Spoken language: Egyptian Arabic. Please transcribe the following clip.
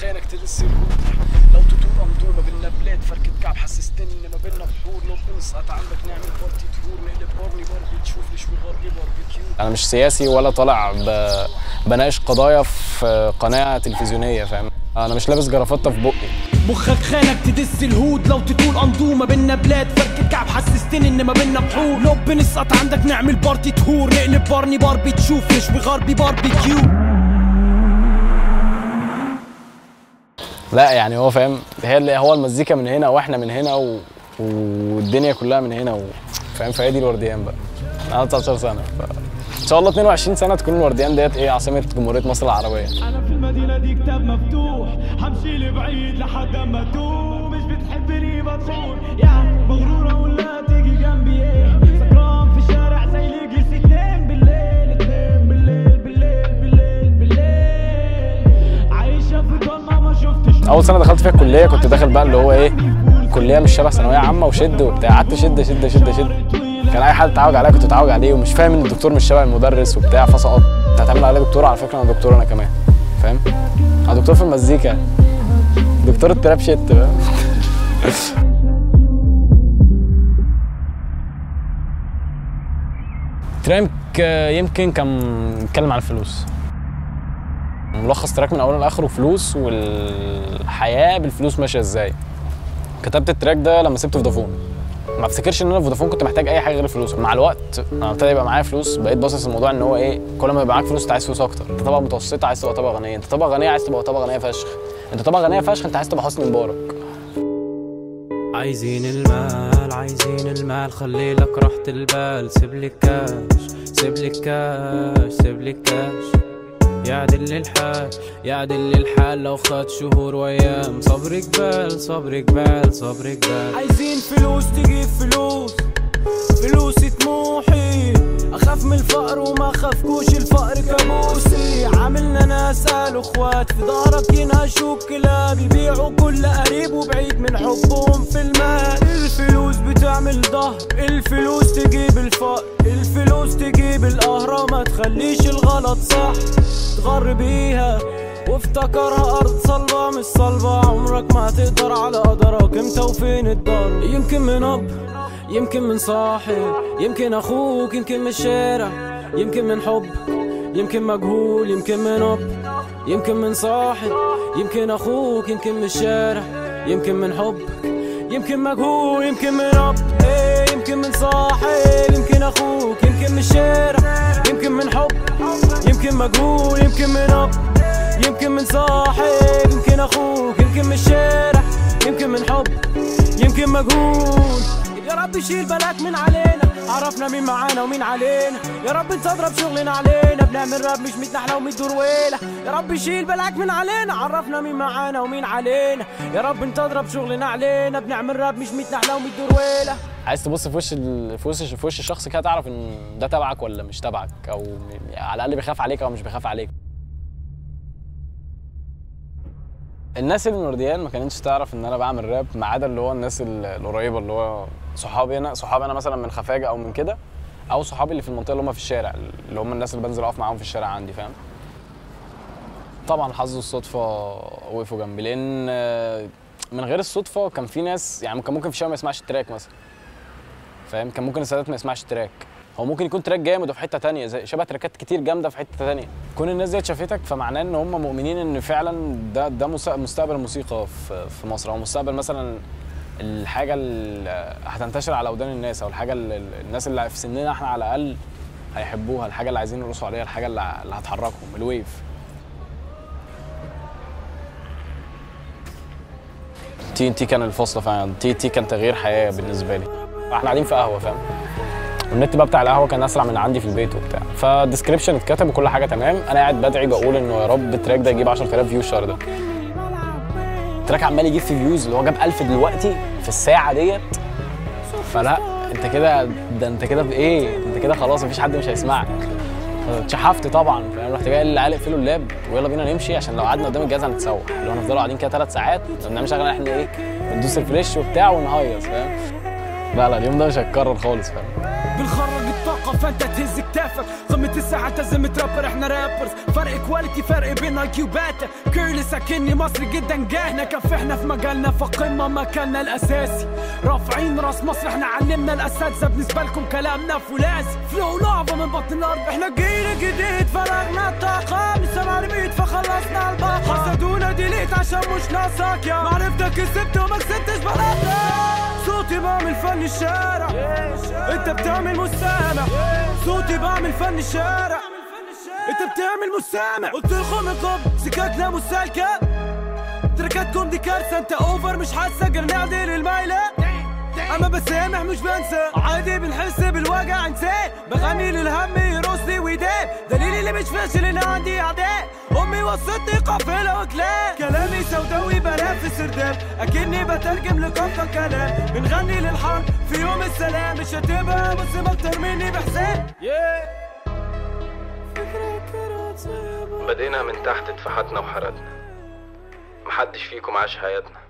خانك تدس الهود لو تطول امدومه بينا بلاد فركة كعب حسستني ان ما بينا بحور لو بنسقط عندك نعمل بارتي تهور نقلب بارني باربي تشوف نشوي غربي باربيكيو انا مش سياسي ولا طالع ب... بناقش قضايا في قناه تلفزيونيه فاهم انا مش لابس جرافطه في بقي مخك خانك تدس الهود لو تطول انظومه بينا بلاد فرك الكعب حسستني ان ما بينا بحور لو بنسقط عندك نعمل بارتي تهور نقلب بارني باربي تشوف نشوي غربي باربيكيو لا يعني هو فاهم هي اللي هو المزيكا من هنا واحنا من هنا و... والدنيا كلها من هنا و... فاهم فهي دي الورديان بقى انا 19 سنه ف... ان شاء الله 22 سنه تكون الورديان ديت ايه عاصمه جمهوريه مصر العربيه انا في المدينه دي كتاب مفتوح همشي لبعيد لحد ما اتوه مش بتحبني بدخل يا مغروره ولا تيجي جنبي ايه سكران في الشارع زي اللي جلس اتنين بالليل اتنين بالليل بالليل بالليل بالليل عايشه في ضلمه ما شفتش اول سنه دخلت فيها الكليه كنت داخل بقى اللي هو ايه كليه مش شبه ثانويه عامه وشد وبتاع قعدت شد شد شد شد كان اي حد اتعود عليا كنت اتعود عليه ومش فاهم ان الدكتور مش شبه المدرس وبتاع فسقطت انت هتعمل عليا دكتور على فكره انا دكتور انا كمان فاهم انا دكتور في المزيكا دكتور التراب شيت فاهم ترانك آه، يمكن كان بيتكلم عن الفلوس ملخص تراك من اوله لاخره فلوس والحياه بالفلوس ماشيه ازاي كتبت التراك ده لما سبت فودافون ما افتكرش ان انا في فودافون كنت محتاج اي حاجه غير الفلوس مع الوقت انا ابتدى يبقى معايا فلوس بقيت باصص الموضوع ان هو ايه كل ما يبقى معاك فلوس انت عايز فلوس اكتر انت طبقه متوسطه عايز تبقى طبقه غنيه انت طبقه غنيه عايز تبقى طبقه غنيه فشخ انت طبقه غنيه فشخ انت عايز تبقى حسني مبارك عايزين المال عايزين المال خلي لك راحة البال سيب لي كاش سيب لي كاش سيب لي كاش يعدل الحال يعدل الحال لو خد شهور وايام صبر جبال صبر جبال صبر جبال عايزين فلوس تجيب فلوس فلوسي طموحي اخاف من الفقر وما خافكوش الفقر كابوسي عاملنا ناس قالوا اخوات في ظهرك ينهشوك كلاب يبيعوا كل قريب وبعيد من حبهم في المال الفلوس بتعمل ظهر الفلوس تجيب الفقر الفلوس تجيب القهرة ما تخليش الغلط صح تغر بيها وافتكرها ارض صلبة مش صلبة عمرك ما هتقدر على قدرك امتى وفين الدار يمكن من اب يمكن من صاحب يمكن اخوك يمكن من الشارع يمكن من حب يمكن مجهول يمكن من اب يمكن من صاحب يمكن اخوك يمكن من الشارع يمكن من حب يمكن مجهول يمكن من اب إيه يمكن من صاحب يمكن اخوك يمكن من الشارع يمكن من حب يمكن مجهول يمكن من اب يمكن من صاحب يمكن اخوك يمكن من الشارع يمكن من حب يمكن مجهول يا رب يشيل بلاك من علينا عرفنا مين معانا ومين علينا يا رب انت اضرب شغلنا علينا بنعمل راب مش ميت نحله وميت درويله يا رب يشيل بلاك من علينا عرفنا مين معانا ومين علينا يا رب انت اضرب شغلنا علينا بنعمل راب مش ميت نحله وميت درويله عايز تبص في وش ال... في وش في وش الشخص كده تعرف ان ده تبعك ولا مش تبعك او م- على الاقل بيخاف عليك او مش بيخاف عليك الناس اللي من ورديان ما كانتش تعرف ان انا بعمل راب ما عدا اللي هو الناس ال- القريبه اللي هو صحابي انا صحابي انا مثلا من خفاجه او من كده او صحابي اللي في المنطقه اللي هم في الشارع اللي هم الناس اللي بنزل اقف معاهم في الشارع عندي فاهم طبعا حظ والصدفه وقفوا جنبي لان آه، من غير الصدفه كان في ناس يعني كان ممكن في الشارع ما يسمعش التراك مثلا فاهم كان ممكن السادات ما يسمعش التراك هو ممكن يكون تراك جامد وفي حته تانية زي شبه تراكات كتير جامده في حته تانية كون الناس ديت شافتك فمعناه ان هم مؤمنين ان فعلا ده ده مس- مستقبل الموسيقى في في مصر او مستقبل مثلا الحاجه اللي هتنتشر على ودان الناس او الحاجه اللي الناس اللي في سننا احنا على الاقل هيحبوها الحاجه اللي عايزين يرقصوا عليها الحاجه اللي اللي هتحركهم الويف تي ان تي كان الفصل فعلا تي تي كان تغيير حياه بالنسبه لي احنا قاعدين في قهوه فاهم والنت بقى بتاع القهوه كان اسرع من عندي في البيت وبتاع فالديسكربشن اتكتب وكل حاجه تمام انا قاعد بدعي بقول انه يا رب التراك ده يجيب 10000 فيو الشهر ده التراك عمال يجيب في فيوز اللي هو جاب 1000 دلوقتي في الساعه ديت فلا انت كده ده انت كده بايه انت كده خلاص مفيش حد مش هيسمعك اتشحفت طبعا فاهم رحت جاي اللي قالق فيه اللاب ويلا بينا نمشي عشان لو قعدنا قدام الجهاز هنتسوح اللي هو هنفضلوا قاعدين كده ثلاث ساعات بنعمل شغل احنا ايه بندوس الفلاش وبتاع ونهيص فاهم لا لا اليوم ده مش هيتكرر خالص فاهم بنخرج الطاقة تقف انت تهز كتافك قمة الساحة تزم ترابر احنا رابرز فرق كواليتي فرق بين اي كيو باتا كيرلس اكني مصري جدا جاهنا كفحنا في مجالنا فقمة مكاننا الاساسي رافعين راس مصر احنا علمنا الاساتذة بالنسبة لكم كلامنا فولاذي فلو لعبة من بطن الارض احنا جيل جديد فرغنا الطاقة من سبع رميت فخلصنا الباقة حسدونا ديليت عشان مش ناقصك يا معرفتك كسبت وما كسبتش بلدنا صوتي بعمل فن الشارع انت بتعمل مستمع صوتي بعمل فن الشارع انت بتعمل مستمع قلت لكم انكم سكتنا مسالكة تركاتكم دي كارثة انت اوفر مش حاسة قدر نعدل المايلة اما بسامح مش بنسى عادي بنحس بالوجع انسان بغني للهم يرقصني ويدان دليلي اللي مش فاشل ان عندي اعداء امي وصتني قافله وكلام كلامي سوداوي بنافس سرداب اكني بترجم لقافله كلام بنغني للحرب في يوم السلام مش هتبقى مسلم اكتر مني بحساب بدينا من تحت اتفحتنا وحردنا محدش فيكم عاش حياتنا